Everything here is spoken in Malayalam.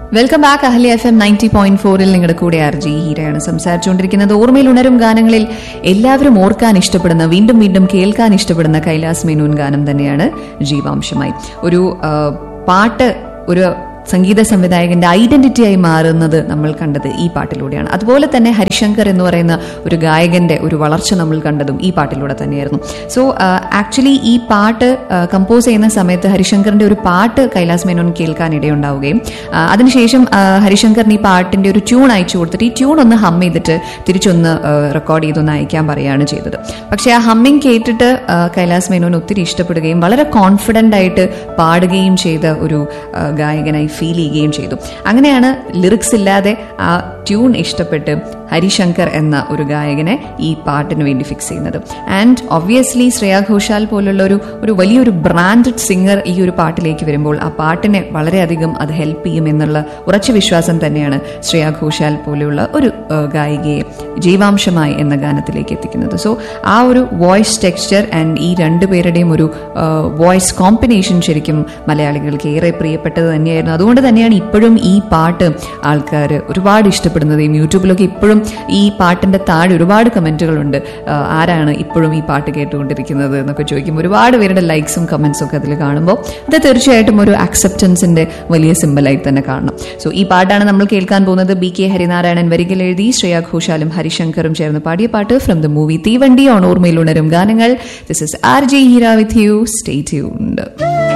welcome back Ahli F M ninety point ഫോറിൽ നിങ്ങളുടെ കൂടെ ആർ ജി ഹീരയാണ് സംസാരിച്ചുകൊണ്ടിരിക്കുന്നത് ഓർമ്മയിൽ ഉണരും ഗാനങ്ങളിൽ എല്ലാവരും ഓർക്കാൻ ഇഷ്ടപ്പെടുന്ന വീണ്ടും വീണ്ടും കേൾക്കാൻ ഇഷ്ടപ്പെടുന്ന കൈലാസ് മേനോൻ ഗാനം തന്നെയാണ് ജീവാംശമായി ഒരു ആ, പാട്ട് ഒരു സംഗീത സംവിധായകന്റെ ഐഡന്റിറ്റിയായി മാറുന്നത് നമ്മൾ കണ്ടത് ഈ പാട്ടിലൂടെയാണ് അതുപോലെ തന്നെ ഹരിശങ്കർ എന്ന് പറയുന്ന ഒരു ഗായകന്റെ ഒരു വളർച്ച നമ്മൾ കണ്ടതും ഈ പാട്ടിലൂടെ തന്നെയായിരുന്നു സോ ആക്ച്വലി ഈ പാട്ട് കമ്പോസ് ചെയ്യുന്ന സമയത്ത് ഹരിശങ്കറിന്റെ ഒരു പാട്ട് കൈലാസ് മേനോൻ കേൾക്കാൻ ഇടയുണ്ടാവുകയും ആ, അതിനുശേഷം ആ, ഹരിശങ്കറിന് ഈ പാട്ടിന്റെ ഒരു ട്യൂൺ അയച്ചു കൊടുത്തിട്ട് ഈ ട്യൂൺ ഒന്ന് ഹം ചെയ്തിട്ട് തിരിച്ചൊന്ന് റെക്കോർഡ് ചെയ്തൊന്ന് അയക്കാൻ പറയുകയാണ് ചെയ്തത് പക്ഷേ ആ ഹമ്മിങ് കേട്ടിട്ട് ആ, കൈലാസ് മേനോൻ ഒത്തിരി ഇഷ്ടപ്പെടുകയും വളരെ കോൺഫിഡൻ്റ് ആയിട്ട് പാടുകയും ചെയ്ത ഒരു ആ, ഗായകനായി ഫീൽ ചെയ്യുകയും ചെയ്തു അങ്ങനെയാണ് ലിറിക്സ് ഇല്ലാതെ ആ ട്യൂൺ ഇഷ്ടപ്പെട്ട് ഹരിശങ്കർ എന്ന ഒരു ഗായകനെ ഈ പാട്ടിന് വേണ്ടി ഫിക്സ് ചെയ്യുന്നത് ആൻഡ് ഒബ്വിയസ്ലി ശ്രേയ ഘോഷാൽ പോലുള്ള ഒരു ഒരു വലിയൊരു ബ്രാൻഡഡ് സിംഗർ ഈ ഒരു പാട്ടിലേക്ക് വരുമ്പോൾ ആ പാട്ടിനെ വളരെയധികം അത് ഹെൽപ്പ് ചെയ്യും എന്നുള്ള ഉറച്ച വിശ്വാസം തന്നെയാണ് ശ്രേയ ഘോഷാൽ പോലെയുള്ള ഒരു ആ, ഗായികയെ ജീവാംശമായി എന്ന ഗാനത്തിലേക്ക് എത്തിക്കുന്നത് സോ ആ ഒരു വോയിസ് ടെക്സ്ചർ ആൻഡ് ഈ രണ്ടുപേരുടെയും ഒരു വോയിസ് കോമ്പിനേഷൻ ശരിക്കും മലയാളികൾക്ക് ഏറെ പ്രിയപ്പെട്ടത് തന്നെയായിരുന്നു അതുകൊണ്ട് തന്നെയാണ് ഇപ്പോഴും ഈ പാട്ട് ആൾക്കാർ ഒരുപാട് ഇഷ്ടപ്പെടുന്നതും യൂട്യൂബിലൊക്കെ ഇപ്പോഴും ഈ പാട്ടിന്റെ താഴെ ഒരുപാട് കമന്റുകളുണ്ട് ആ, ആരാണ് ഇപ്പോഴും ഈ പാട്ട് കേട്ടുകൊണ്ടിരിക്കുന്നത് എന്നൊക്കെ ചോദിക്കും ഒരുപാട് പേരുടെ ലൈക്സും കമന്റ്സും ഒക്കെ അതിൽ കാണുമ്പോൾ അത് തീർച്ചയായിട്ടും ഒരു അക്സെപ്റ്റൻസിന്റെ വലിയ സിമ്പലായി തന്നെ കാണണം സോ ഈ പാട്ടാണ് നമ്മൾ കേൾക്കാൻ പോകുന്നത് ബി കെ ഹരിനാരായണൻ വരികൾ എഴുതി ശ്രേയ ഘോഷാലും ഹരിശങ്കറും ചേർന്ന് പാടിയ പാട്ട് from the movie Theevandi on ഓർമ്മയിൽ ഉണരും ഗാനങ്ങൾ this is R J Heera with you stay tuned